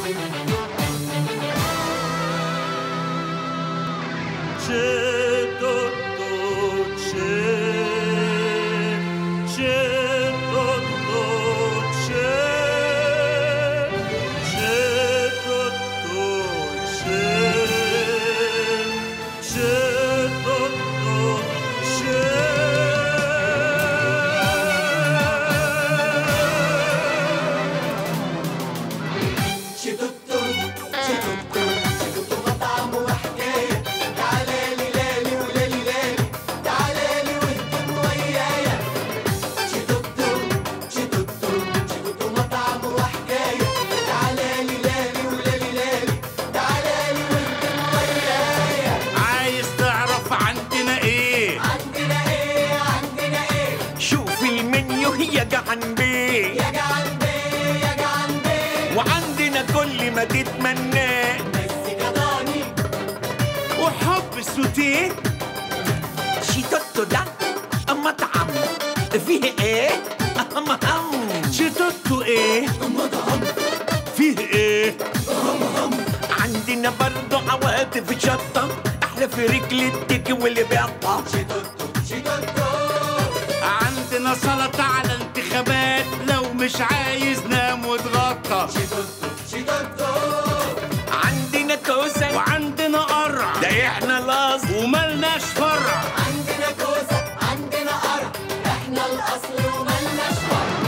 C'è tutto, c'è, c'è tutto, c'è, c'è tutto, c'è, c'è tutto, c'è. شي دكتور شي دكتور شي دكتور مطعم وحكاية تعالى لي لالي ولالي لالي تعالى لي واهتم ويايا شي دكتور شي دكتور شي دكتور مطعم وحكاية تعالى لي لالي ولالي لالي تعالى لي واهتم ويايا عايز تعرف عندنا ايه عندنا ايه عندنا ايه شوف المنيو هي جعان بيه يا جعان بيه يا جعان بيه وعندنا كل ما تتمناه بس جداني وحب السوتيه شيتوتو ده مطعم فيه ايه؟ أهم هم شيتوتو ايه فيه ايه عندنا برضو عواطف شطة أحلى في رجل التيك واللي بيقطع شي دكتور شي دكتور عندنا سلطة على انتخابات لو مش عايز نام وتغطى شي دكتور شي دكتور عندنا كوسة وعندنا قرع ده احنا الأصل وملناش فرع عندنا كوسة عندنا قرع احنا الأصل وملناش فرع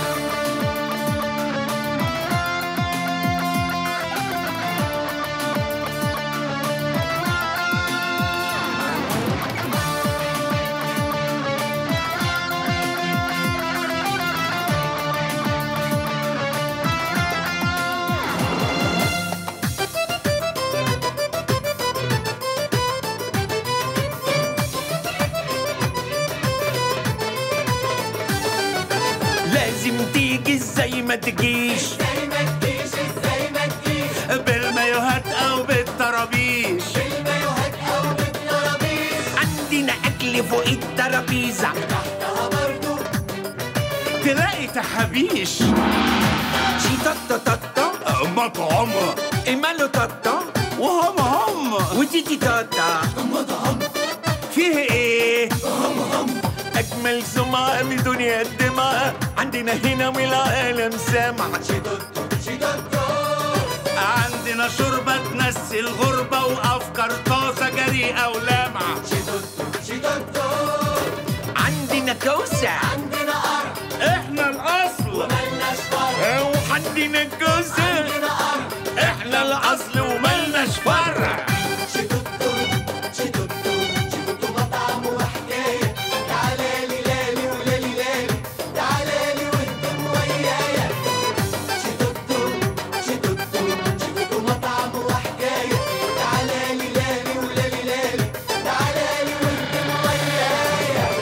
لازم تيجي زي ما تجيش ازاي ما تجيش ازاي ما تجيش بالمايوهات او بالطرابيش بالمايوهات أو بالطرابيش عندنا أكل فوق الترابيزة تحتها برضو تلاقي تحابيش شيتوتو توتو مطعم إمالو توتو وهم هم وتيتي توتا فيه ايه أجمل سمعة من دنيا الدماء عندنا هنا والعالم سامع شي دكتور شي دكتور عندنا شوربة تنسي الغربة وأفكار طازة جريئة ولامعة شي دكتور شي دكتور عندنا كوسة عندنا قرع احنا الأصل وملناش فرع وعندنا كوسة عندنا قرع احنا الأصل وملناش فرع شي دكتور شي دكتور شي دكتور مطعم وحكاية تعالى لي لالي ولالي لالي تعالى لي واهتم ويايا شي دكتور شي دكتور شي دكتور مطعم وحكاية تعالى لي لالي ولالي لالي تعالى لي واهتم ويايا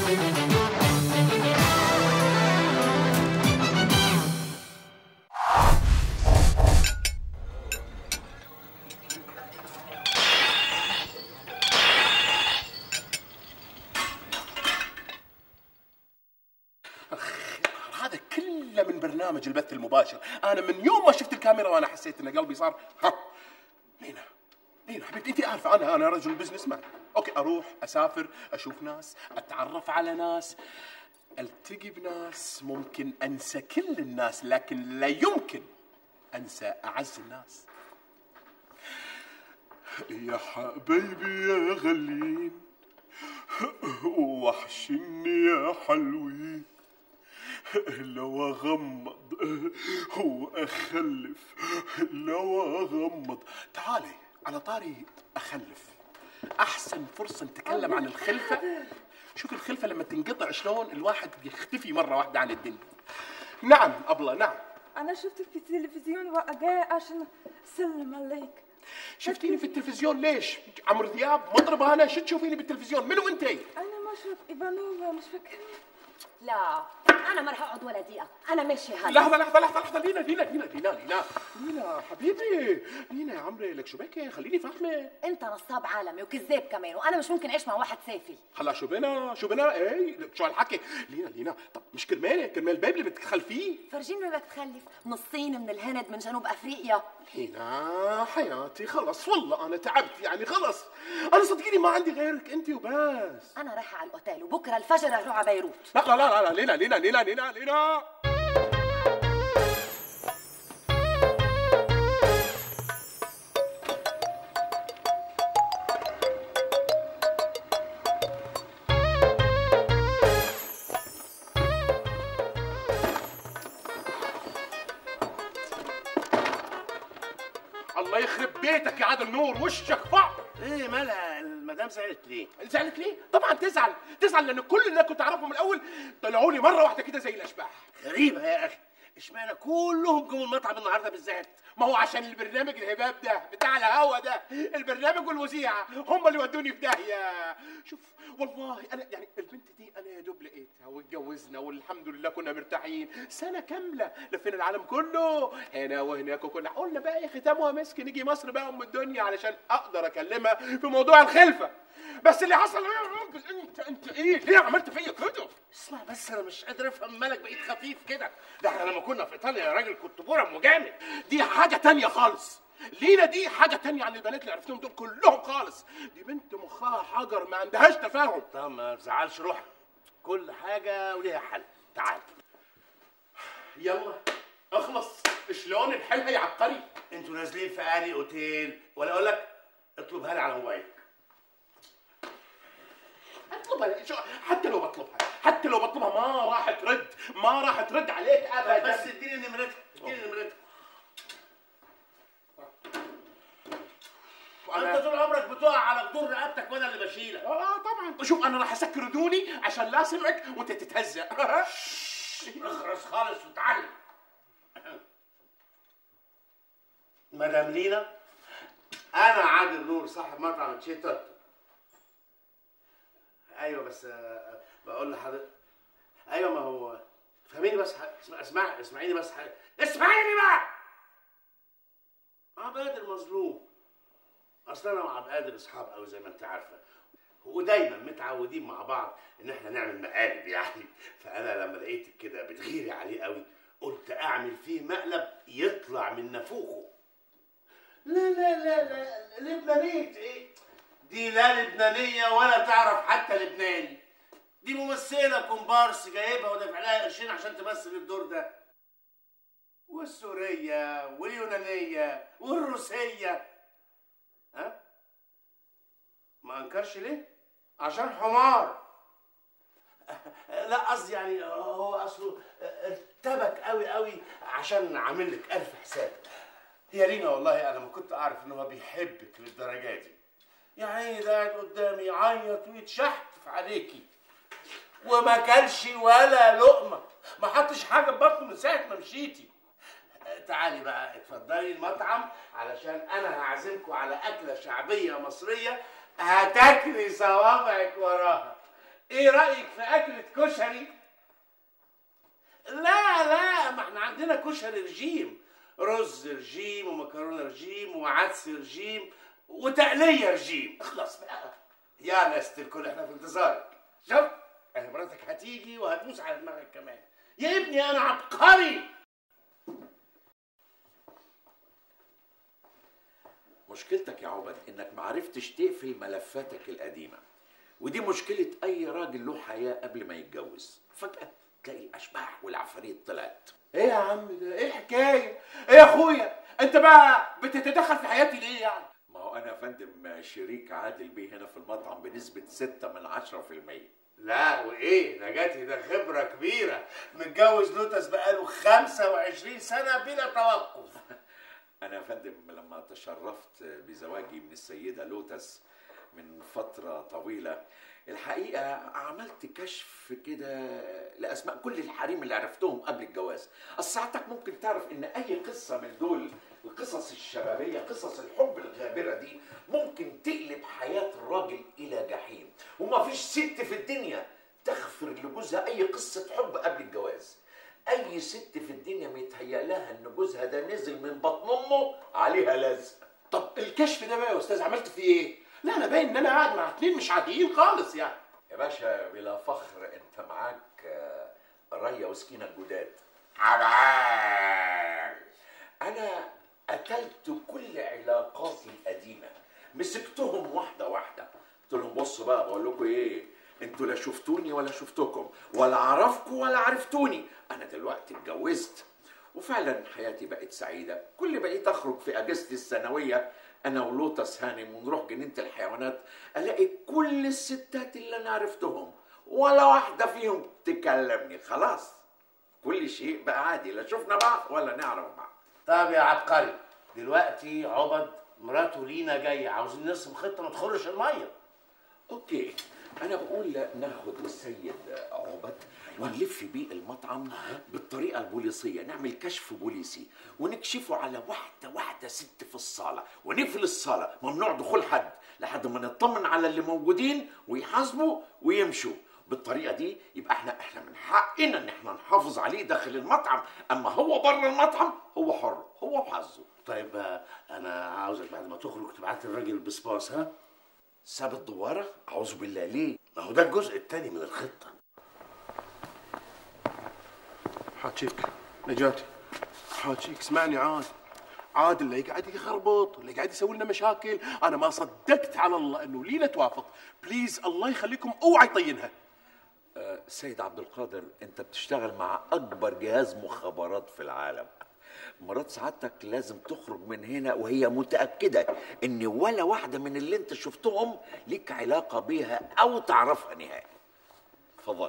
هذا كله من برنامج البث المباشر انا من يوم ما شفت الكاميرا وانا حسيت ان قلبي صار ها لينا لينا حبيبتي انت عارفه انا انا رجل بزنس مان اوكي اروح اسافر اشوف ناس اتعرف على ناس التقي بناس ممكن انسى كل الناس لكن لا يمكن انسى اعز الناس يا حبايبي يا غاليين وحشني يا حلوين لو اغمض واخلف لو اغمض تعالي على طاري اخلف احسن فرصه نتكلم عن الخلفه شوف الخلفه لما تنقطع شلون الواحد يختفي مره واحده عن الدنيا نعم ابله نعم أنا شفتك في التلفزيون وجاي عشان أسلم عليك شفتيني في التلفزيون ليش عمرو دياب مطرب انا شو تشوفيني بالتلفزيون منو انتي أنا ما شفت إيفانوفا مش فاكرة لا انا ما رح اقعد ولا دقيقه انا ماشيه هلا لحظة لحظة لحظة لحظة لينا لينا لينا لينا لينا لينا حبيبي لينا يا عمري لك شو بك خليني فاهمة انت نصاب عالمي وكذاب كمان وانا مش ممكن اعيش مع واحد سافل هلا شو بنا شو بنا ايه لك شو هالحكي لينا لينا طب مش كرمالي كرمال البيبي اللي بدك تخلفيه فرجيني وين بدك تخلف من الصين من الهند من جنوب افريقيا لينا حياتي خلص والله انا تعبت يعني خلص انا صدقيني ما عندي غيرك انت وبس انا رايحه على الاوتيل وبكره الفجر رح اروح على بيروت لا لا لا لا لينا لينا لينا لينا لينا الله يخرب بيتك يا عادل نور وشك فقر ايه مالها المدام زعلت ليه؟ زعلت ليه؟ طبعا تزعل تزعل لان كل اللي انا كنت اعرفهم من الاول طلعوا لي مره واحده كده زي الاشباح غريبة يا اخي اشمعنى كلهم جم المطعم النهارده بالذات؟ ما هو عشان البرنامج الهباب ده بتاع الهوا ده البرنامج والوزيعه هم اللي ودوني في داهيه شوف والله انا يعني البنت دي انا يا دوب لقيتها واتجوزنا والحمد لله كنا مرتاحين سنه كامله لفينا العالم كله هنا وهناك وكنا قلنا بقى يا ختامها مسك نيجي مصر بقى ام الدنيا علشان اقدر اكلمها في موضوع الخلفه بس اللي حصل ايه يا راجل انت انت ايه ليه عملت فيا كده اسمع بس انا مش قادر افهم مالك بقيت خفيف كده ده احنا لما كنا في ايطاليا يا راجل كنت برم وجامد دي حاجة تانية خالص لينا دي حاجة تانية عن البنات اللي عرفتهم دول كلهم خالص دي بنت مخها حجر ما عندهاش تفاهم طب ما تزعلش روحك كل حاجة وليها حل تعال يلا اخلص شلون الحل يا عبقري انتوا نازلين في انهي اوتيل ولا اقول لك اطلبها لي على موبايلك اطلبها شو حتى لو بطلبها حتى لو بطلبها ما راح ترد ما راح ترد عليك ابدا بس اديني نمرتها اديني نمرتها انت طول عمرك بتقع على جدور رقبتك وانا اللي بشيلك اه طبعا شوف انا راح اسكر ودوني عشان لا اسمعك وانت تتهزأ اخرس خالص وتعلم مدام لينا انا عادل نور صاحب مطعم تشيتوت ايوه بس آه، بقول لحضرتك ايوه ما هو فهميني بس ح- اسمع اسمع اسمعيني بس ح... اسمعيني بقى عبد القادر مظلوم اصل انا وعبد القادر اصحاب قوي زي ما انت عارفه ودايما متعودين مع بعض ان احنا نعمل مقالب يعني فانا لما لقيتك كده بتغيري عليه قوي قلت اعمل فيه مقلب يطلع من نافوخه لا لا لا لا لبنانية ايه دي لا لبنانية ولا تعرف حتى لبناني دي ممثلة كومبارس جايبها ودافع لها قرشين عشان تمثل الدور ده والسورية واليونانية والروسية ها ما انكرش ليه عشان حمار لا قصدي يعني هو اصله ارتبك قوي قوي عشان عامل لك الف حساب يا لينا والله انا ما كنت اعرف ان هو بيحبك للدرجه دي يا عيني ده قاعد قدامي يعيط ويتشحتف عليكي وما كلش ولا لقمه ما حطش حاجه في بطنه من ساعه ما مشيتي تعالي بقى اتفضلي المطعم علشان انا هعزمكم على اكله شعبيه مصريه هتاكلي صوابعك وراها ايه رايك في اكله كشري لا لا ما احنا عندنا كشري رجيم رز رجيم ومكرونه رجيم وعدس رجيم وتقليه رجيم اخلص بقى يا ناس الكل احنا في انتظارك شوف اهي مراتك هتيجي وهتبوس على دماغك كمان يا ابني انا عبقري مشكلتك يا عبد انك معرفتش تقفل ملفاتك القديمه ودي مشكله اي راجل له حياه قبل ما يتجوز فجاه تلاقي الاشباح والعفاريت طلعت ايه يا عم ده ايه الحكايه ايه يا اخويا انت بقى بتتدخل في حياتي ليه يعني ما هو انا يا فندم شريك عادل بيه هنا في المطعم بنسبه 6 من 10% لا وايه نجاتي ده خبره كبيره متجوز لوتس بقاله 25 سنه بلا توقف انا يا فندم لما تشرفت بزواجي من السيده لوتس من فتره طويله الحقيقه عملت كشف كده لاسماء كل الحريم اللي عرفتهم قبل الجواز اصل ساعتك ممكن تعرف ان اي قصه من دول القصص الشبابيه قصص الحب الغابره دي ممكن تقلب حياه الراجل الى جحيم وما فيش ست في الدنيا تغفر لجوزها اي قصه حب قبل الجواز اي ست في الدنيا ميتهيأ لها ان جوزها ده نزل من بطن امه عليها لازم طب الكشف ده بقى يا استاذ عملت فيه ايه؟ لا انا باين ان انا قاعد مع اتنين مش عاديين خالص يعني يا باشا بلا فخر انت معاك آه، ريا وسكينه الجداد انا قتلت كل علاقاتي القديمه مسكتهم واحده واحده قلت لهم بصوا بقى بقول لكم ايه انتوا لا شفتوني ولا شفتكم ولا عرفكم ولا عرفتوني انا دلوقتي اتجوزت وفعلا حياتي بقت سعيده كل بقيت اخرج في اجازتي السنويه انا ولوتس هانم ونروح جنينه الحيوانات الاقي كل الستات اللي انا عرفتهم ولا واحده فيهم تكلمني خلاص كل شيء بقى عادي لا شفنا بعض ولا نعرف بعض طب يا عبقري دلوقتي عبد مراته لينا جايه عاوزين نرسم خطه ما تخرش الميه اوكي انا بقول ناخد السيد عبد ونلف بيه المطعم بالطريقه البوليسيه نعمل كشف بوليسي ونكشفه على واحده واحده ست في الصاله ونقفل الصاله ممنوع دخول حد لحد ما نطمن على اللي موجودين ويحاسبوا ويمشوا بالطريقه دي يبقى احنا احنا من حقنا ان احنا نحافظ عليه داخل المطعم اما هو بره المطعم هو حر هو وحظه طيب آه، انا عاوزك بعد ما تخرج تبعت الراجل البسباس ها ساب الدواره اعوذ بالله ليه ما هو ده الجزء الثاني من الخطه حاجيك نجاتي حاجيك اسمعني عاد عاد اللي قاعد يخربط اللي قاعد يسوي لنا مشاكل انا ما صدقت على الله انه لينا توافق بليز الله يخليكم اوعى يطينها سيد عبد القادر انت بتشتغل مع اكبر جهاز مخابرات في العالم مرات سعادتك لازم تخرج من هنا وهي متأكدة ان ولا واحدة من اللي انت شفتهم ليك علاقة بيها او تعرفها نهائي اتفضل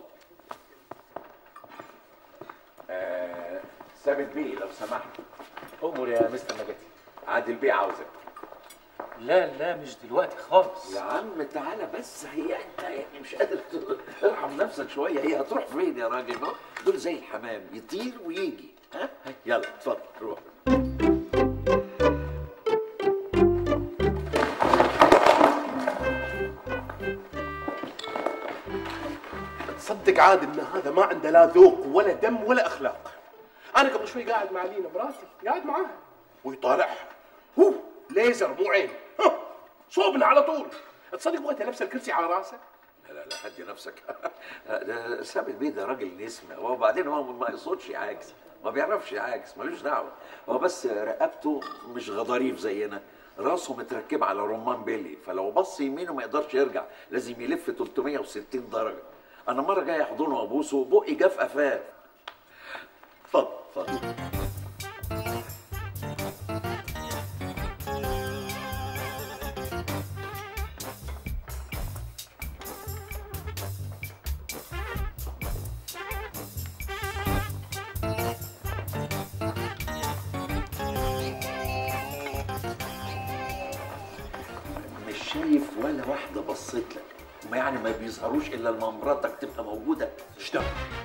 آه ثابت بيه لو سمحت امر يا مستر نجاتي عادل بيه عاوزك لا لا مش دلوقتي خالص يا عم تعالى بس هي انت يعني مش قادر ت- ارحم نفسك شويه هي هتروح فين يا راجل أهو دول زي الحمام يطير ويجي ها يلا اتفضل روح تصدق عاد ان هذا ما عنده لا ذوق ولا دم ولا اخلاق انا قبل شوي قاعد مع لينا مراتي قاعد معاها ويطالعها هو ليزر مو عين ها، صوبنا على طول تصدق بغيت لابسه الكرسي على راسه لا لا لا حد نفسك ده ثابت بيه ده راجل نسمة وبعدين هو ما يقصدش يعاكس ما بيعرفش يعاكس ملوش دعوه هو بس رقبته مش غضاريف زينا راسه متركب على رمان بيلي فلو بص يمينه ما يقدرش يرجع لازم يلف 360 درجه انا مره جاي احضنه وابوسه بقي جه في قفاه اتفضل اتفضل مش شايف ولا واحده بصيت لك ما يعني ما بيظهروش الا لما مراتك تبقى موجوده اشتغل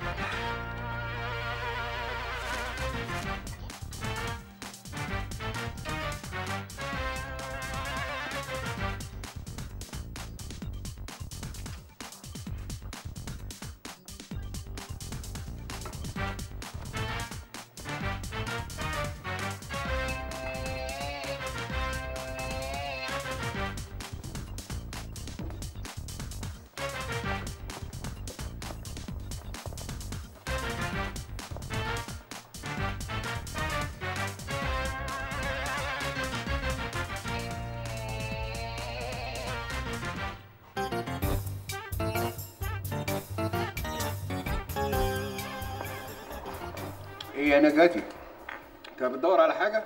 ايه يا نجاتي انت بتدور على حاجه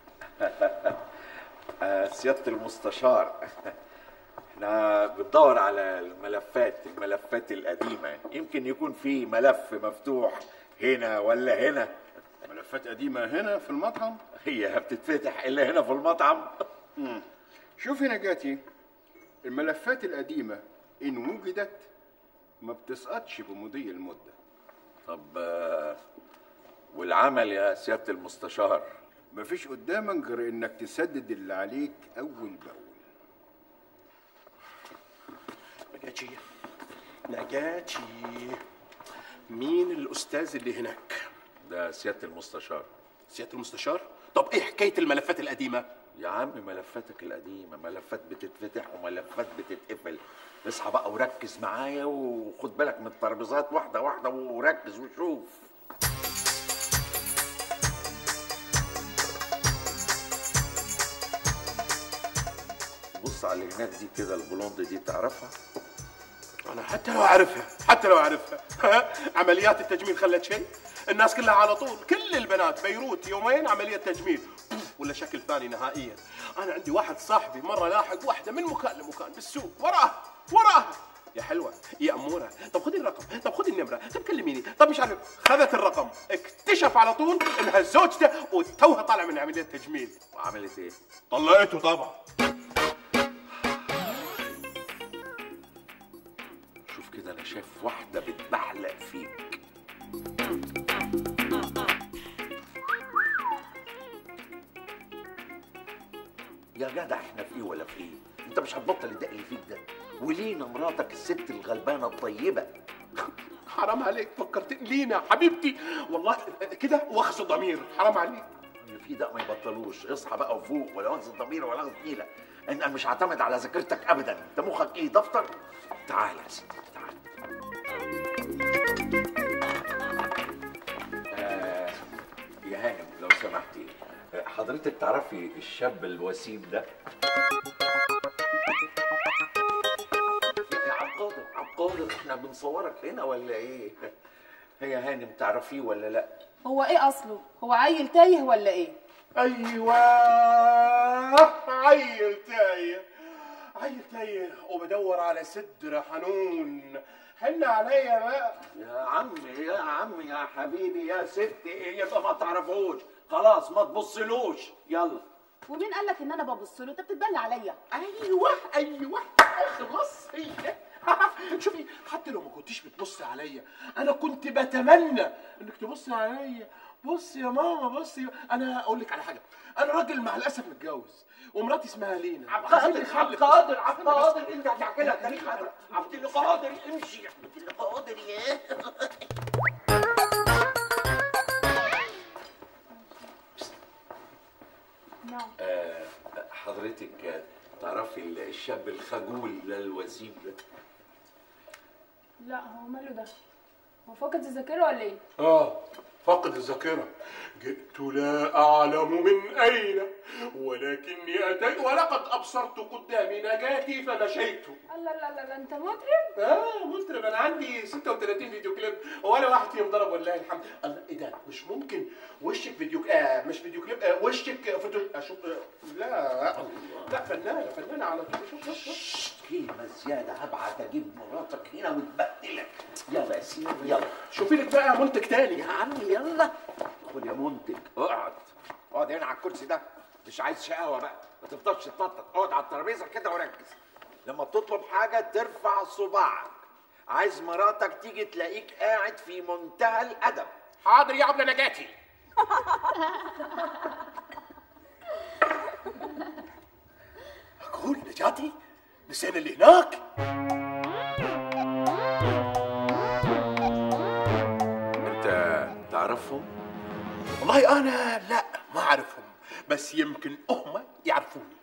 آه، سيادة المستشار احنا بندور على الملفات الملفات القديمة يمكن يكون في ملف مفتوح هنا ولا هنا ملفات قديمه هنا في المطعم هي بتتفتح الا هنا في المطعم شوف يا نجاتي الملفات القديمه ان وجدت ما بتسقطش بمضي المده طب آه، والعمل يا سيادة المستشار مفيش قدامك غير انك تسدد اللي عليك اول باول نجاتي نجاتي مين الاستاذ اللي هناك ده سياده المستشار سياده المستشار طب ايه حكايه الملفات القديمه يا عم ملفاتك القديمه ملفات بتتفتح وملفات بتتقفل اصحى بقى وركز معايا وخد بالك من الترابيزات واحده واحده وركز وشوف بص على اللي هناك دي كده البلوند دي تعرفها انا حتى لو اعرفها حتى لو اعرفها عمليات التجميل خلت شيء الناس كلها على طول كل البنات بيروت يومين عمليه تجميل ولا شكل ثاني نهائيا انا عندي واحد صاحبي مره لاحق واحده من مكان لمكان بالسوق وراها وراها يا حلوه يا اموره طب خذي الرقم طب خذي النمره طب كلميني طب مش عارف خذت الرقم اكتشف على طول انها زوجته وتوها طالع من عمليه تجميل وعملت ايه طلقته طبعا شوف كده انا شايف واحده بتبحلق فيك يا جدع احنا في ايه ولا في ايه انت مش هتبطل الدق اللي فيك ده ولينا مراتك الست الغلبانه الطيبه حرام عليك فكرت لينا حبيبتي والله كده واخذ ضمير حرام عليك اللي في ده ما يبطلوش اصحى بقى وفوق ولا واخذ ضمير ولا واخذ نيله انا مش هعتمد على ذاكرتك ابدا انت مخك ايه دفتر تعال يا سيدي تعال آه يا هانم لو سمحتي آه، حضرتك تعرفي الشاب الوسيم ده يا عبقادر عبقادر احنا بنصورك هنا ولا ايه هي هانم تعرفيه ولا لا هو ايه اصله هو عيل تايه ولا ايه ايوه عيل تايه عيل تايه وبدور على صدر حنون حن عليا بقى يا عمي يا عمي يا حبيبي يا ستي ايه يبقى ما تعرفوش خلاص ما تبصلوش يلا ومين قال لك ان انا ببص له انت بتتبلى عليا ايوه ايوه اخلص هي شوفي حتى لو ما كنتيش بتبصي عليا انا كنت بتمنى انك تبصي عليا بصي يا ماما بصي انا اقول لك على حاجه انا راجل مع الاسف متجوز ومراتي اسمها لينا عبقادر عبقادر عبقادر انت هتحكي لها تاريخ عبد القادر امشي عبد القادر يا نعم آه، حضرتك آه، تعرفي الشاب الخجول ده الوسيم ده لا هو ماله ده هو فقد الذاكرة ولا ايه؟ اه فقد الذاكرة جئت لا أعلم من أين ولكني أتيت ولقد أبصرت قدامي نجاتي فمشيت لا لا لا لا انت مطرب؟ اه مطرب انا عندي 36 فيديو كليب ولا واحد فيهم ضرب والله الحمد الله ايه ده مش ممكن وشك فيديو آه مش فيديو كليب آه وشك فوتو اشوف آه لا لا فنانه فنانه على طول شوف شوف شوف كلمة زيادة هبعت اجيب مراتك هنا وتبهدلك يلا يا سيدي يلا شوفي لك بقى منتج تاني يا عم يلا خد يا منتج اقعد اقعد هنا على الكرسي ده مش عايز شقاوة بقى ما تفضلش تنطط اقعد على الترابيزة كده وركز لما تطلب حاجة ترفع صباعك عايز مراتك تيجي تلاقيك قاعد في منتهى الأدب حاضر يا عبله نجاتي اقول نجاتي نسينا اللي هناك انت تعرفهم؟ والله انا لا ما اعرفهم بس يمكن هم يعرفوني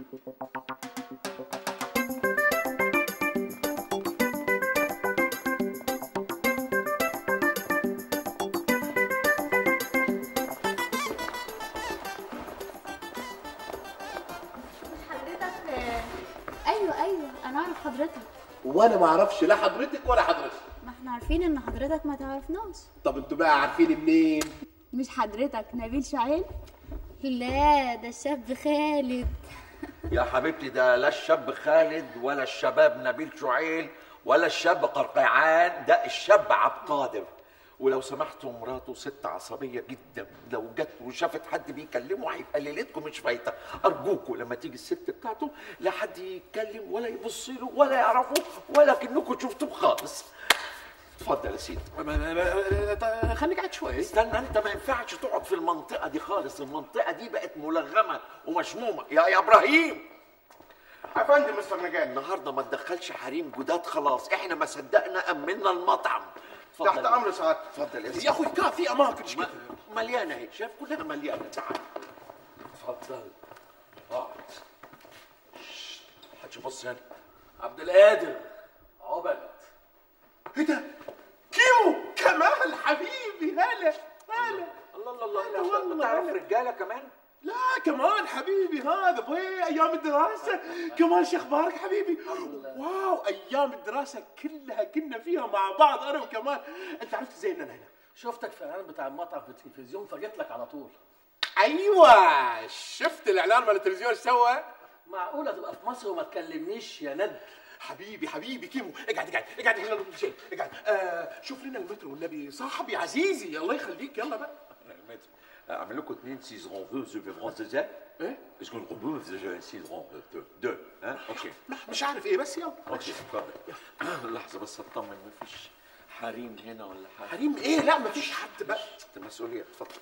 حضرتك ايوه ايوه انا اعرف حضرتك وانا ما اعرفش لا حضرتك ولا حضرتك ما احنا عارفين ان حضرتك ما تعرفناش طب انتوا بقى عارفين منين مش حضرتك نبيل شعيل لا ده الشاب خالد يا حبيبتي ده لا الشاب خالد ولا الشباب نبيل شعيل ولا الشاب قرقيعان ده الشاب عبقادر ولو سمحتوا مراته ست عصبية جدا لو جت وشافت حد بيكلمه هيبقى ليلتكم مش فايتة أرجوكوا لما تيجي الست بتاعته لا حد يتكلم ولا يبص له ولا يعرفه ولا كأنكم شفتوه خالص اتفضل يا سيدي خليك قاعد شويه استنى انت ما ينفعش تقعد في المنطقة دي خالص المنطقة دي بقت ملغمة ومشمومة يا يا ابراهيم افندم مستر نجاة النهارده ما تدخلش حريم جداد خلاص احنا ما صدقنا امنا المطعم اتفضل تحت امر سعادتك اتفضل يا يا اخوي كان في اماكن م- مليانه اهي شايف كلها مليانه تعال اتفضل اقعد محدش يبص هنا عبد القادر عقبال ايه ده؟ كيمو كمال حبيبي هلا هلا الله الله الله هلا الله والله، تعرف هلا. رجاله كمان لا كمان حبيبي هذا بوي ايام الدراسه كمان شو اخبارك حبيبي واو ايام الدراسه كلها كنا فيها مع بعض انا وكمان انت عرفت ازاي ان انا هنا شفتك في الاعلان بتاع المطعم في التلفزيون فجيت لك على طول ايوه شفت الاعلان مال التلفزيون ايش سوى معقوله تبقى في مصر وما تكلمنيش يا ند حبيبي حبيبي كيمو اقعد اقعد اقعد هنا نقول شيء اقعد آه شوف لنا المترو والنبي صاحبي عزيزي الله يخليك يلا بقى اعمل لكم اثنين سيزون فو سو في فرونسيزا ايه اسكو نقولوا في سيزون دو دو ها اوكي مش عارف ايه بس يلا اوكي اتفضل لحظه بس اطمن مفيش حريم هنا ولا حاجه حريم ايه لا مفيش حد بقى انت مسؤوليه اتفضل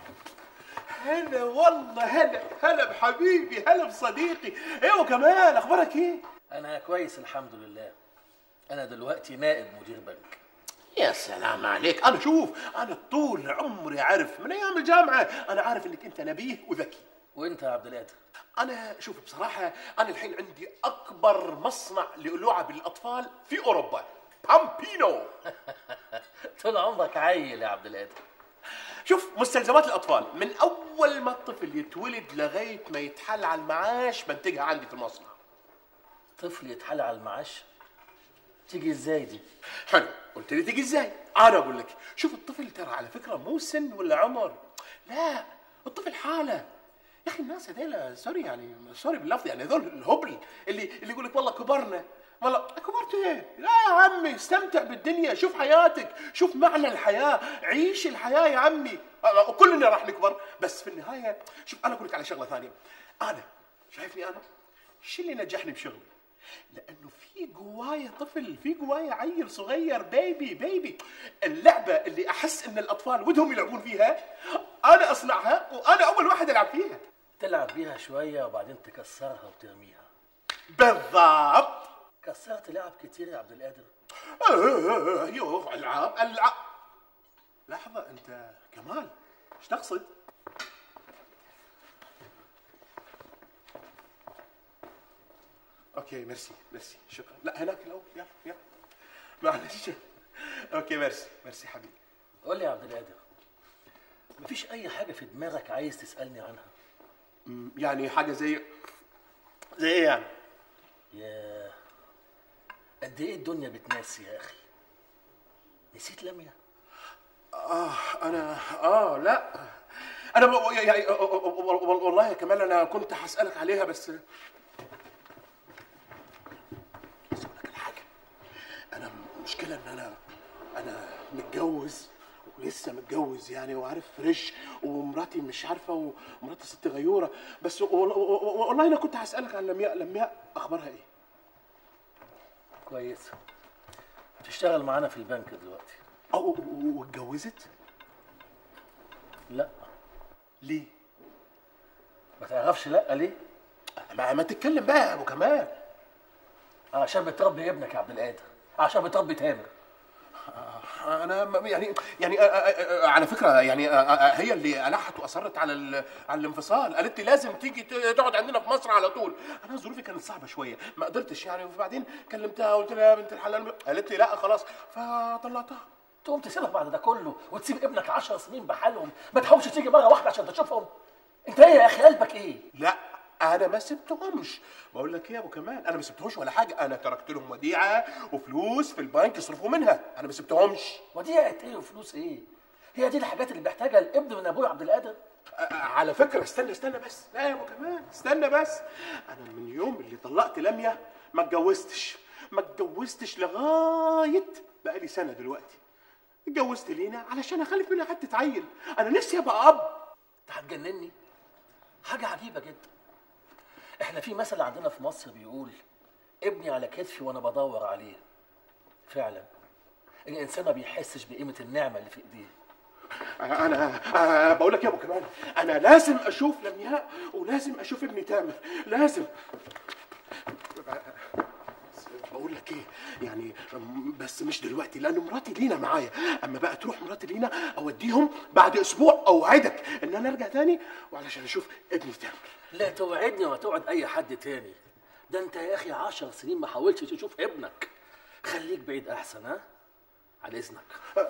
هلا والله هلا هلا بحبيبي هلا بصديقي ايوه كمان اخبارك ايه انا كويس الحمد لله انا دلوقتي نائب مدير بنك يا سلام عليك انا شوف انا طول عمري عارف من ايام الجامعه انا عارف انك انت نبيه وذكي وانت يا عبد القادر انا شوف بصراحه انا الحين عندي اكبر مصنع للعب للاطفال في اوروبا بامبينو طول عمرك عيل يا عبد القادر شوف مستلزمات الاطفال من اول ما الطفل يتولد لغايه ما يتحل على المعاش بنتجها عندي في المصنع طفل يتحل على المعاش تيجي ازاي دي حلو قلت لي تيجي ازاي انا اقول لك شوف الطفل ترى على فكره مو سن ولا عمر لا الطفل حاله يا اخي الناس هذيلا سوري يعني سوري باللفظ يعني هذول الهبل اللي اللي يقول لك والله كبرنا والله كبرت ايه؟ لا يا عمي استمتع بالدنيا شوف حياتك شوف معنى الحياه عيش الحياه يا عمي أه، كلنا راح نكبر بس في النهايه شوف انا اقول لك على شغله ثانيه انا شايفني انا شو اللي نجحني بشغلي لانه في جوايا طفل في جوايا عيل صغير بيبي بيبي اللعبه اللي احس ان الاطفال ودهم يلعبون فيها انا اصنعها وانا اول واحد العب فيها تلعب بيها شويه وبعدين تكسرها وترميها بالضبط كسرت لعب كتير يا عبد القادر آه، ايوه العاب العاب لحظه انت كمال ايش تقصد اوكي ميرسي ميرسي شكرا لا هناك الاول يلا يلا معلش اوكي ميرسي ميرسي حبيبي قول لي يا عبد القادر مفيش اي حاجه في دماغك عايز تسالني عنها أمم، يعني حاجه زي زي ايه يعني يا قد ايه الدنيا بتناسي يا اخي نسيت لميا اه انا اه لا انا ب... يعني والله يا كمال انا كنت هسالك عليها بس بس اقول لك الحاجه انا المشكله ان انا انا متجوز ولسه متجوز يعني وعارف فريش ومراتي مش عارفه ومراتي ست غيوره بس وال- والله انا كنت هسالك عن لمياء لمياء اخبارها ايه؟ كويس تشتغل معانا في البنك دلوقتي او واتجوزت؟ لا ليه؟ ما تعرفش لا ليه ما, ما تتكلم بقى يا ابو كمال عشان بتربي ابنك يا عبد القادر عشان بتربي تامر انا م- يعني يعني آه، آه، آه، على فكره يعني آه، آه، هي اللي الحت واصرت على ال- على الانفصال قالت لي لازم تيجي ت- تقعد عندنا في مصر على طول انا ظروفي كانت صعبه شويه ما قدرتش يعني وبعدين كلمتها قلت لها يا بنت الحلال قالت لي لا خلاص فطلعتها تقوم تسيبك بعد ده كله وتسيب ابنك عشر سنين بحالهم ما تحاولش تيجي مره واحده عشان تشوفهم انت ايه يا اخي قلبك ايه لا انا ما سبتهمش بقول لك ايه يا ابو كمال انا ما سبتهمش ولا حاجه انا تركت لهم وديعه وفلوس في البنك يصرفوا منها انا ما سبتهمش وديعة ايه وفلوس ايه هي دي الحاجات اللي بيحتاجها الابن من ابويا عبد القادر آه، على فكره استنى استنى بس لا يا ابو كمال استنى بس انا من يوم اللي طلقت لميا ما اتجوزتش ما اتجوزتش لغايه بقالي سنه دلوقتي اتجوزت لينا علشان اخلف منها حته عيل انا نفسي ابقى اب انت هتجنني حاجه عجيبه جدا احنا في مثل عندنا في مصر بيقول ابني على كتفي وانا بدور عليه فعلا الانسان ما بيحسش بقيمه النعمه اللي في ايديه انا أنا بقول لك يا ابو كمال انا لازم اشوف لمياء ولازم اشوف ابني تامر لازم بقول لك ايه يعني م- بس مش دلوقتي لان مراتي لينا معايا اما بقى تروح مراتي لينا اوديهم بعد اسبوع اوعدك ان انا ارجع تاني وعلشان اشوف ابني تامر لا توعدني ولا توعد اي حد تاني ده انت يا اخي عشر سنين ما حاولتش تشوف ابنك خليك بعيد احسن ها على اذنك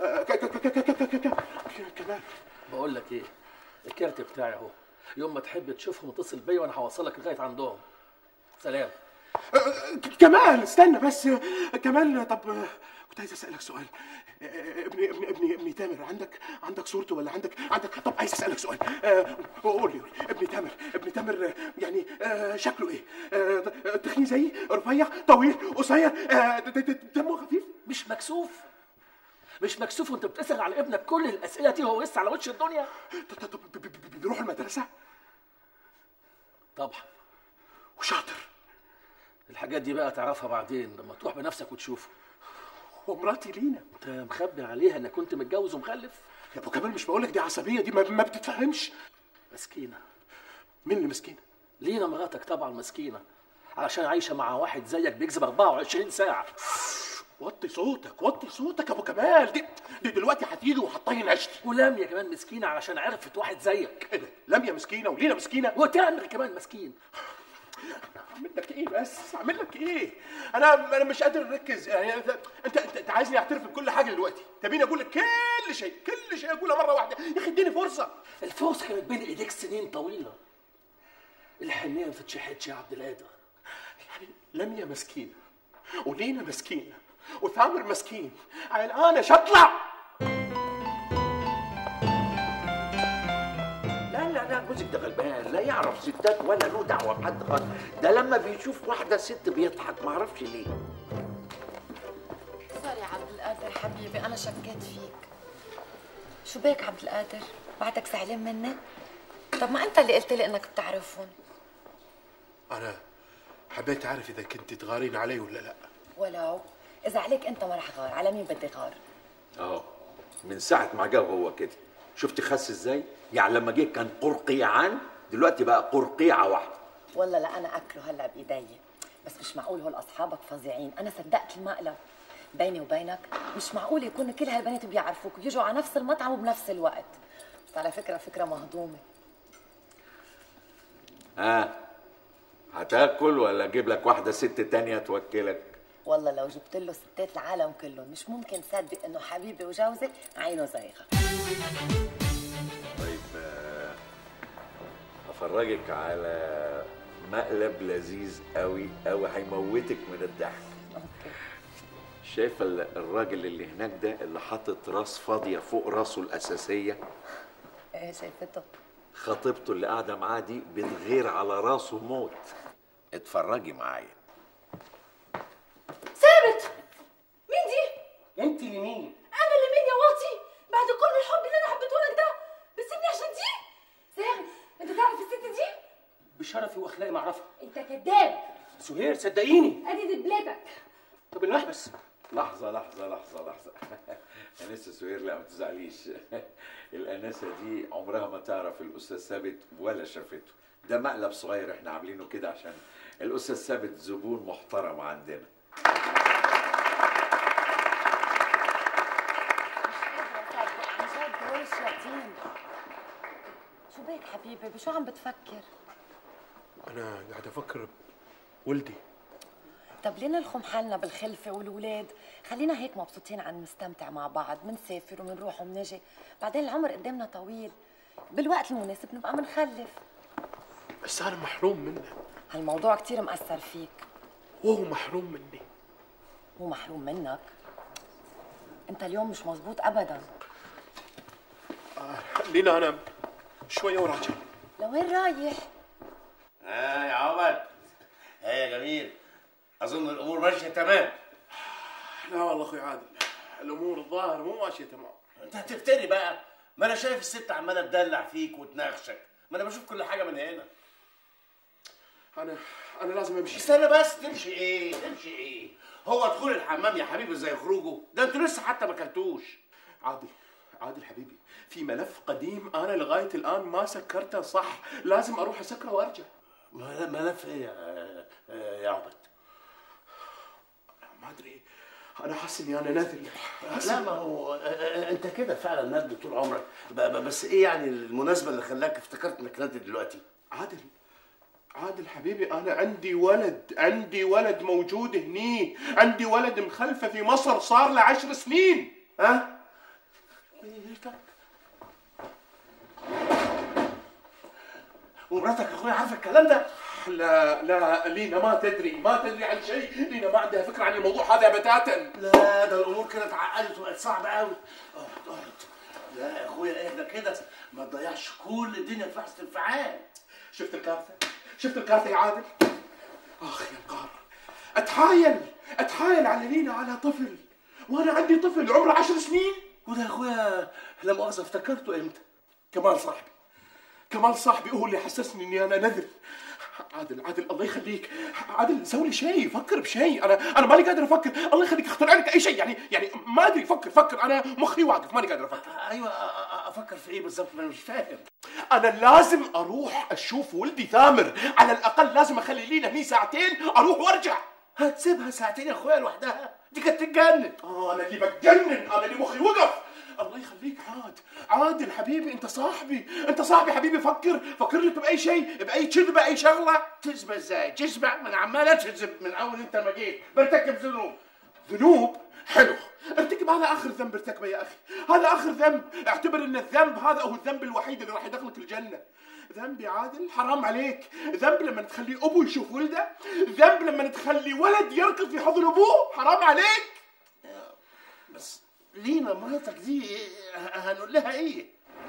كمان بقول لك ايه الكارت بتاعي اهو يوم ما تحب تشوفهم اتصل بيا وانا هوصلك لغايه عندهم سلام كمال استنى بس كمال طب كنت عايز اسالك سؤال ابني ابني ابني ابني تامر عندك عندك صورته ولا عندك عندك طب عايز اسالك سؤال آه، قول لي قول لي، ابني تامر ابني تامر آه، يعني آه، شكله ايه آه، تخين زيي رفيع طويل قصير آه، د- د- د- دمه خفيف مش مكسوف مش مكسوف وانت بتسال على ابنك كل الاسئله دي وهو لسه على وش الدنيا طب طب ب- ب- ب- بيروح المدرسه طبعا وشاطر الحاجات دي بقى تعرفها بعدين لما تروح بنفسك وتشوفه ومراتي لينا انت مخبي عليها انك كنت متجوز ومخلف يا ابو كمال مش بقول لك دي عصبيه دي ما, ما بتتفهمش مسكينه مين اللي مسكين لينا مراتك طبعا مسكينه علشان عايشه مع واحد زيك بيكذب 24 ساعه وطي صوتك وطي صوتك يا ابو كمال دي دي دلوقتي هتيجي وهتطين عشتي ولميا كمان مسكينه علشان عرفت واحد زيك ايه ده لميا مسكينه ولينا مسكينه وتامر كمان مسكين اعمل لك ايه بس اعمل لك ايه انا انا مش قادر اركز يعني انت انت انت, انت عايزني اعترف بكل حاجه دلوقتي تبيني اقول لك كل شيء كل شيء اقولها مره واحده يا اخي اديني فرصه الفرصه كانت بين ايديك سنين طويله الحنيه ما تتشحتش يا عبد القادر يعني لميا مسكينه ولينا مسكينه وثامر مسكين انا شطلع لا لا لا جوزك ده غلبان لا يعرف ستات ولا له دعوه بحد خالص ده لما بيشوف واحده ست بيضحك ما اعرفش ليه سوري عبد القادر حبيبي انا شكيت فيك شو بك عبد القادر بعدك زعلان مني طب ما انت اللي قلت لي انك بتعرفهم انا حبيت اعرف اذا كنت تغارين علي ولا لا ولو اذا عليك انت ما رح غار على مين بدي غار اه من ساعه ما جه هو كده شفت خس ازاي يعني لما جه كان قرقيعان دلوقتي بقى قرقيعه واحده والله لا انا اكله هلا بايدي بس مش معقول هول اصحابك فظيعين انا صدقت المقلب بيني وبينك مش معقول يكونوا كل هالبنات بيعرفوك ويجوا على نفس المطعم وبنفس الوقت بس على فكره فكره مهضومه ها آه. هتاكل ولا اجيب لك واحده ست تانية توكلك والله لو جبت له ستات العالم كلهم مش ممكن صدق انه حبيبي وجوزي عينه زيغه طيب آه، افرجك على مقلب لذيذ قوي قوي هيموتك من الضحك شايفه ال- الراجل اللي هناك ده اللي حاطط راس فاضيه فوق راسه الاساسيه ايه شايفته خطيبته اللي قاعده معاه دي بتغير على راسه موت اتفرجي معايا ثابت مين دي؟ انت لمين انا اللي مين يا واطي بعد كل الحب اللي انا حبيته لك ده بتسيبني عشان دي؟ ثابت انت تعرف الست دي؟ بشرفي واخلاقي معرفة انت كذاب سهير صدقيني ادي دبلتك طب المحبس لحظة لحظة لحظة لحظة أنسة سهير لا ما تزعليش الأنسة دي عمرها ما تعرف الأستاذ ثابت ولا شافته ده مقلب صغير احنا عاملينه كده عشان الأستاذ ثابت زبون محترم عندنا عن جد هول الشياطين شو بك حبيبي بشو عم بتفكر انا قاعد افكر ولدي طب ليه نلخم حالنا بالخلفة والولاد خلينا هيك مبسوطين عن نستمتع مع بعض منسافر ومنروح ومنجي بعدين العمر قدامنا طويل بالوقت المناسب نبقى منخلف بس انا محروم منه هالموضوع كتير مأثر فيك وهو محروم مني هو محروم منك انت اليوم مش مزبوط ابدا لينا انا شويه وراجع لوين رايح ها يا عمر ها يا جميل اظن الامور ماشيه تمام لا والله اخوي عادل الامور الظاهر مو ماشيه تمام انت هتفتري بقى ما انا شايف الست عماله تدلع فيك وتناغشك ما انا بشوف كل حاجه من هنا انا انا لازم امشي استنى بس تمشي ايه تمشي ايه هو دخول الحمام يا حبيبي زي خروجه ده انتوا لسه حتى ما كلتوش عادل عادل حبيبي في ملف قديم انا لغايه الان ما سكرته صح لازم اروح اسكره وارجع ملف ايه يا, يا عبد ادري انا حاسس اني انا نذري لا ما هو آه، آه، انت كده فعلا ندل طول عمرك ب- ب- بس ايه يعني المناسبه اللي خلاك افتكرت انك ندل دلوقتي عادل عادل حبيبي انا عندي ولد عندي ولد موجود هني عندي ولد مخلفه في مصر صار له عشر سنين ها ومراتك يا اخويا عارفه الكلام ده لا لا لينا ما تدري ما تدري عن شيء لينا ما عندها فكره عن الموضوع هذا بتاتا لا ده الامور كده اتعقدت وبقت صعبه قوي اقعد اقعد لا يا اخويا اهدى كده ما تضيعش كل الدنيا في لحظه انفعال شفت الكارثه شفت الكارثه يا عادل اخ يا القهر اتحايل اتحايل على لينا على طفل وانا عندي طفل عمره عشر سنين وده يا اخويا لا مؤاخذه افتكرته امتى كمال صاحبي كمال صاحبي هو اللي حسسني اني انا نذر عادل عادل الله يخليك عادل سوي لي شيء فكر بشيء انا انا ماني قادر افكر الله يخليك اخترع لك اي شيء يعني يعني ما ادري فكر فكر انا مخي واقف ماني قادر افكر ايوه أ- أ- افكر في ايه بالظبط ما انا مش فاهم انا لازم اروح اشوف ولدي ثامر على الاقل لازم اخلي لينا هني ساعتين اروح وارجع هتسيبها ساعتين يا اخويا لوحدها دي كانت تتجنن اه انا اللي بتجنن انا اللي مخي وقف الله يخليك عاد عادل حبيبي انت صاحبي انت صاحبي حبيبي فكر فكر لي باي شيء باي كذبه اي شغله تشبع ازاي تشبع ما انا عمال اتشذب من اول انت ما جيت برتكب ذنوب ذنوب حلو ارتكب هذا اخر ذنب ارتكبه يا اخي هذا اخر ذنب اعتبر ان الذنب هذا هو الذنب الوحيد اللي راح يدخلك الجنه ذنب يا عادل حرام عليك ذنب لما تخلي ابو يشوف ولده ذنب لما تخلي ولد يركض في حضن ابوه حرام عليك بس لينا مراتك دي هنقول لها ايه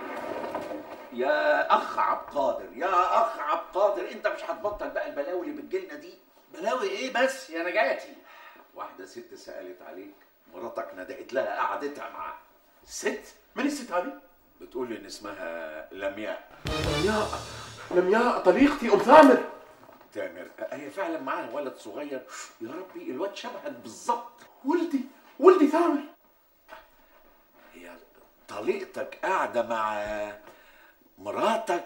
يا اخ عبد قادر يا اخ عبد قادر انت مش هتبطل بقى البلاوي اللي بتجيلنا دي بلاوي ايه بس يا نجاتي واحده ست سالت عليك مراتك ندهت لها قعدتها معاها ست من الست هذه بتقول لي ان اسمها لمياء لمياء لمياء طليقتي ام ثامر تامر هي فعلا معاها ولد صغير يا ربي الواد شبهك بالظبط ولدي ولدي ثامر هي طليقتك قاعده مع مراتك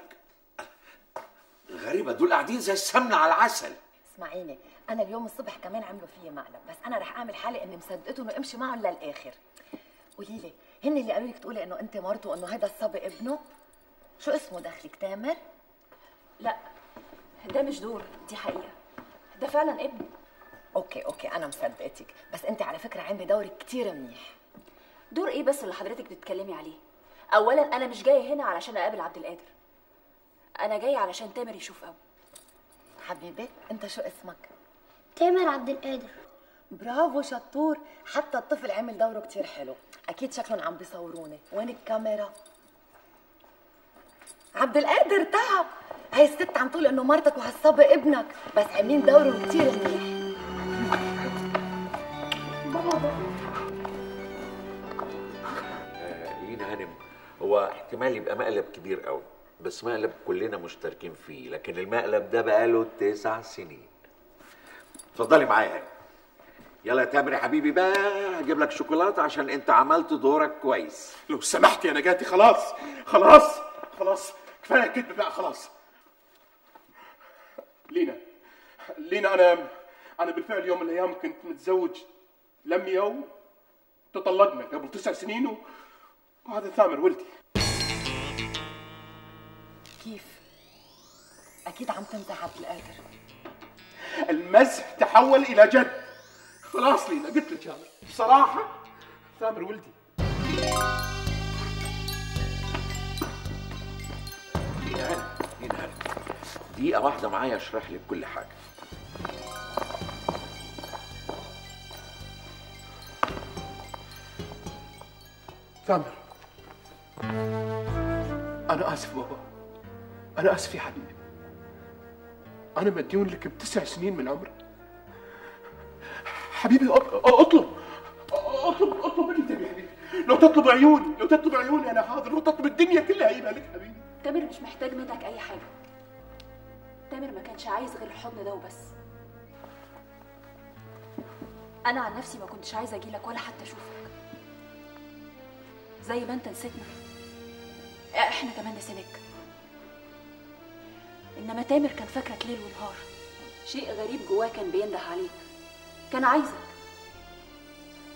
غريبه دول قاعدين زي السمنه على العسل اسمعيني انا اليوم الصبح كمان عملوا فيي مقلب بس انا رح اعمل حالي اني مصدقته انه امشي معهم للاخر قولي لي هن اللي قالوا لك تقولي انه انت مرته وانه هذا الصبي ابنه شو اسمه دخلك تامر لا ده مش دور دي حقيقة ده فعلا ابني اوكي اوكي انا مصدقتك بس انت على فكره عندي دورك كتير منيح دور ايه بس اللي حضرتك بتتكلمي عليه اولا انا مش جايه هنا علشان اقابل عبد القادر انا جايه علشان تامر يشوف ابو حبيبي انت شو اسمك تامر عبد القادر برافو شطور حتى الطفل عمل دوره كتير حلو اكيد شكلهم عم بيصوروني وين الكاميرا عبد القادر تعب هاي الست عم تقول انه مرتك وهالصبي ابنك بس عاملين دوره كتير منيح آه، لينا هانم هو احتمال يبقى مقلب كبير قوي بس مقلب كلنا مشتركين فيه لكن المقلب ده بقاله تسع سنين اتفضلي معايا هانم يلا يا تامر يا حبيبي بقى هجيب لك شوكولاته عشان انت عملت دورك كويس لو سمحت يا نجاتي خلاص خلاص خلاص كفايه كذب بقى خلاص لينا لينا انا انا بالفعل يوم من الايام كنت متزوج لميا وتطلقنا قبل تسع سنين و... وهذا ثامر ولدي كيف اكيد عم تمزح عبد القادر المزح تحول الى جد خلاص لينا قلت لك هذا بصراحه ثامر ولدي لينا هانم لينا هانم دقيقة واحدة معايا اشرح لك كل حاجة ثامر أنا آسف بابا أنا آسف يا حبيبي أنا مديون لك بتسع سنين من عمري حبيبي أ- أ- اطلب اطلب اطلب اللي تبي حبيبي لو تطلب عيوني لو تطلب عيوني أنا حاضر لو تطلب الدنيا كلها هجيبها لك حبيبي تامر مش محتاج منك اي حاجه تامر ما كانش عايز غير الحضن ده وبس انا عن نفسي ما كنتش عايزه اجيلك ولا حتى اشوفك زي ما انت نسيتنا احنا كمان نسيناك انما تامر كان فاكرك ليل ونهار شيء غريب جواه كان بينده عليك كان عايزك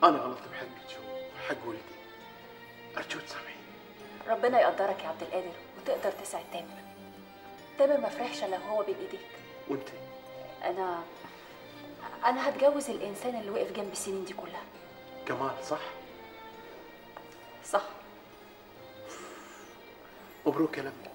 انا غلطت بحقك شو حق ولدي ارجوك تسامحيني ربنا يقدرك يا عبد القادر وتقدر تسعد تامر تامر ما فرحش الا وهو بين ايديك وانت انا انا هتجوز الانسان اللي وقف جنبي السنين دي كلها كمال صح صح مبروك يا لمي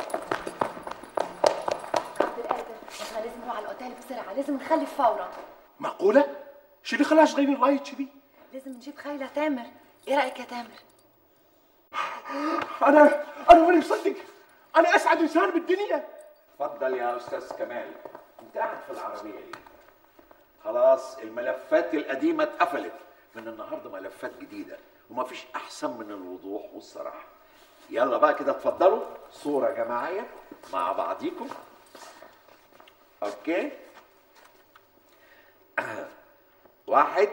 عبد القادر احنا لازم نروح على الاوتيل بسرعه لازم نخلف فورا معقوله شو اللي خلاش تغيري رايك كذي لازم نجيب خايله تامر ايه رايك يا تامر انا انا ماني مصدق انا اسعد انسان بالدنيا اتفضل يا استاذ كمال انت قاعد في العربيه ليه خلاص الملفات القديمه اتقفلت من النهارده ملفات جديده ومفيش احسن من الوضوح والصراحه يلا بقى كده اتفضلوا صوره جماعيه مع بعضيكم اوكي واحد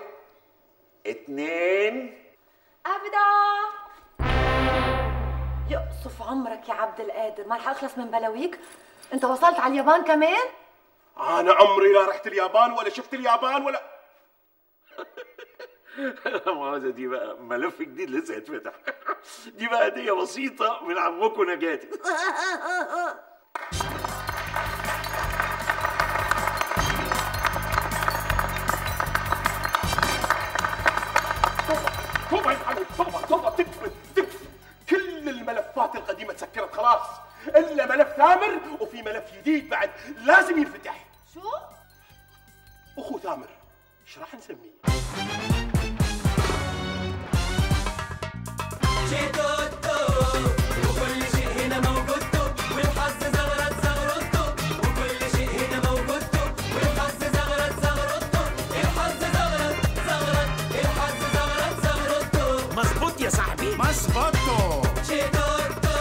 اتنين ابدا يقصف عمرك يا عبد القادر ما رح اخلص من بلاويك انت وصلت على اليابان كمان انا عمري لا رحت اليابان ولا شفت اليابان ولا المؤاخذة دي بقى ملف جديد لسه هيتفتح دي بقى هدية بسيطة من عمكم نجاتي طبعا علي طبعا طبعا تكفي تكفي كل الملفات القديمه تسكرت خلاص الا ملف ثامر وفي ملف جديد بعد لازم ينفتح شو اخو ثامر ايش راح نسميه جيتوتو وكل شيء هنا موجود والحظ زغرت زغرته وكل شيء هنا موجود والحظ زغرت زغرته الحظ زغرت زغرت الحظ زغرت زغرته مظبوط يا صاحبي مظبوطو جيتوتو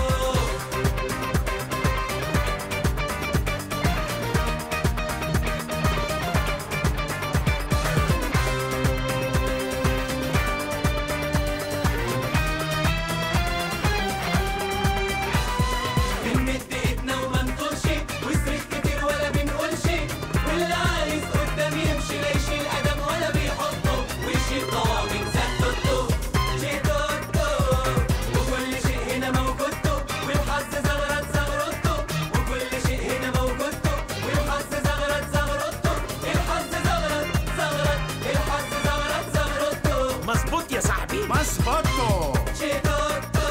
بنمد ايدنا وما نطولش وصريخ كتير ولا بنقولش واللي عايز قدام يمشي لا يشيل قدم ولا بيحطه ويشيل طوابق زتوتو جيتوتو وكل شيء هنا موجود والحظ زغرت زغرته وكل شيء هنا موجود والحظ زغرت زغرته الحظ زغرت زغرت الحظ زغرت زغرته مظبوط يا صاحبي مظبوطو جيتوتو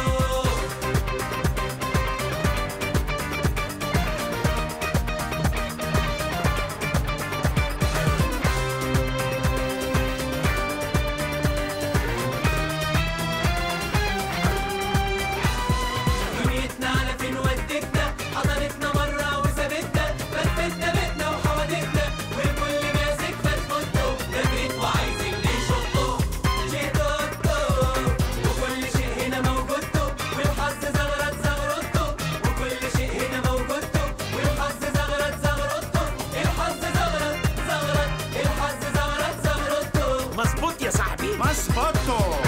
دنيتنا على فين ودتنا حضرتنا مرة وسابتنا فتفتنا بيتنا وحوادتنا والكل ماسك فتفوته تدريت وعايز اللي يشطه جيتوتو وكل شيء هنا موجود والحظ زغرت زغرته وكل شيء هنا موجود والحظ زغرت زغرته الحظ زغرت زغرت الحظ زغرت زغرته مظبوط يا صاحبي مظبوطو